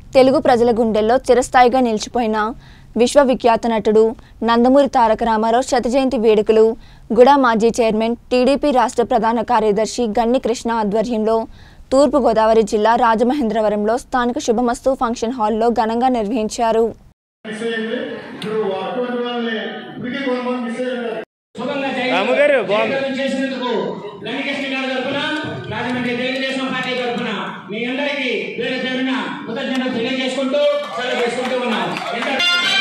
తెలుగు ప్రజల గుండెల్లో చిరస్థాయిగా నిలిచిపోయిన విశ్వవిఖ్యాత నటుడు నందమూరి తారక రామారావు శత జయంతి వేడుకలు గుడా మాజీ చైర్మన్ టీడీపీ రాష్ట్ర ప్రధాన కార్యదర్శి గన్ని కృష్ణ ఆధ్వర్యంలో తూర్పుగోదావరి జిల్లా రాజమహేంద్రవరంలో స్థానిక శుభమస్తు ఫంక్షన్ హాల్లో ఘనంగా నిర్వహించారు మిస్ అయ్యింది ఇప్పుడు అటువంటి వాళ్ళని ఇప్పటికీ కొంతమంది మిస్ అయ్యారు రాము గారు, బాగుంది. జయప్రదం చేసినందుకు గణకృష్ణ గారి తరఫున రాజమండ్రి తెలుగుదేశం పార్టీ తరఫున మీ అందరికీ పేరు పేరున కృతజ్ఞతలు తెలియజేసుకుంటూ సెలవు చేసుకుంటూ ఉన్నాం ఎంత-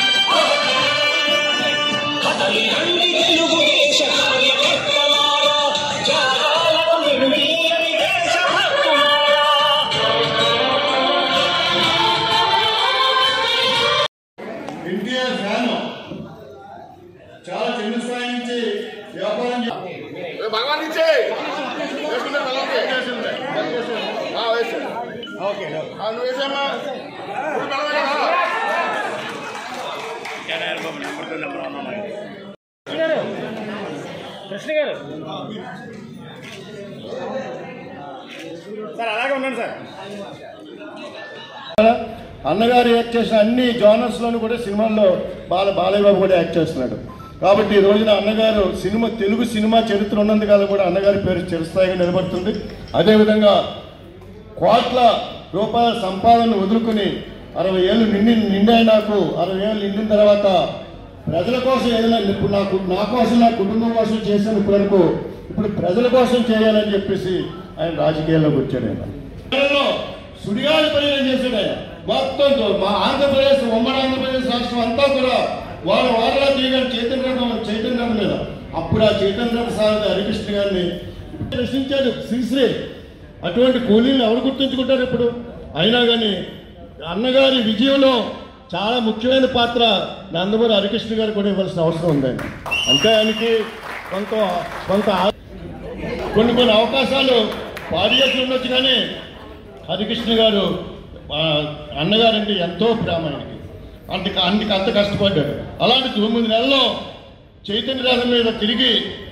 ఎన్టీఆర్ ఫ్యాన్ చాలా చిన్న స్థాయి నుంచి వ్యాపారం చే- భగవాన్ ఇచ్చే వేసుకుంటే పిల్లలకి వేసింది ఆ, వేసు. ఆ, నువ్వు వేసామా ఇప్పుడు పిల్లలు కదా కృష్ణ గారు సార్ అలాగే ఉండండి సార్ అన్నగారు యాక్ట్ చేసిన అన్ని జానర్స్ లోను కూడా సినిమాల్లో బాల బాలయ్య బాబు కూడా యాక్ట్ చేస్తున్నాడు కాబట్టి ఈ రోజున అన్నగారు సినిమా తెలుగు సినిమా చరిత్ర ఉన్నందుకాలం కూడా అన్నగారి పేరు చిరస్థాయిగా నిలబడుతుంది అదేవిధంగా కోట్ల రూపాయల సంపాదన వదులుకుని అరవై ఏళ్ళు నిండి నిండాయి నాకు అరవై ఏళ్ళు నిండిన తర్వాత ప్రజల కోసం ఏదైనా ఇప్పుడు నాకు నా కోసం నా కుటుంబం కోసం చేశాను ఇప్పటివరకు ఇప్పుడు ప్రజల కోసం చేయాలని చెప్పేసి ఆయన రాజకీయాల్లోకి వచ్చాడు ఆయన ప్రజల్లో సుడిగాలి పరిణయం చేశాడు ఆయన మొత్తం మా ఆంధ్రప్రదేశ్ ఉమ్మడి ఆంధ్రప్రదేశ్ రాష్ట్రం అంతా కూడా వారు వారలా తీయగానే చైతన్య రథం చైతన్య రథం మీద అప్పుడు ఆ చైతన్య రథ సారథి హరికృష్ణ గారిని ప్రశ్నించాడు శ్రీశ్రీ అటువంటి కూలీలు ఎవరు గుర్తుంచుకుంటారు ఇప్పుడు అయినా కానీ అన్నగారి విజయంలో చాలా ముఖ్యమైన పాత్ర నందమూరి హరికృష్ణ గారు కూడా ఇవ్వాల్సిన అవసరం ఉందండి అంటే ఆయనకి కొంత కొంత ఆ- కొన్ని కొన్ని అవకాశాలు పాడు చేసి ఉండొచ్చు కానీ హరికృష్ణ గారు ఆ, అన్నగారంటే ఎంతో ప్రేమ ఆయనకి అంత అందుకు అంత కష్టపడ్డాడు అలాంటి తొమ్మిది నెలల్లో చైతన్య రథం మీద తిరిగి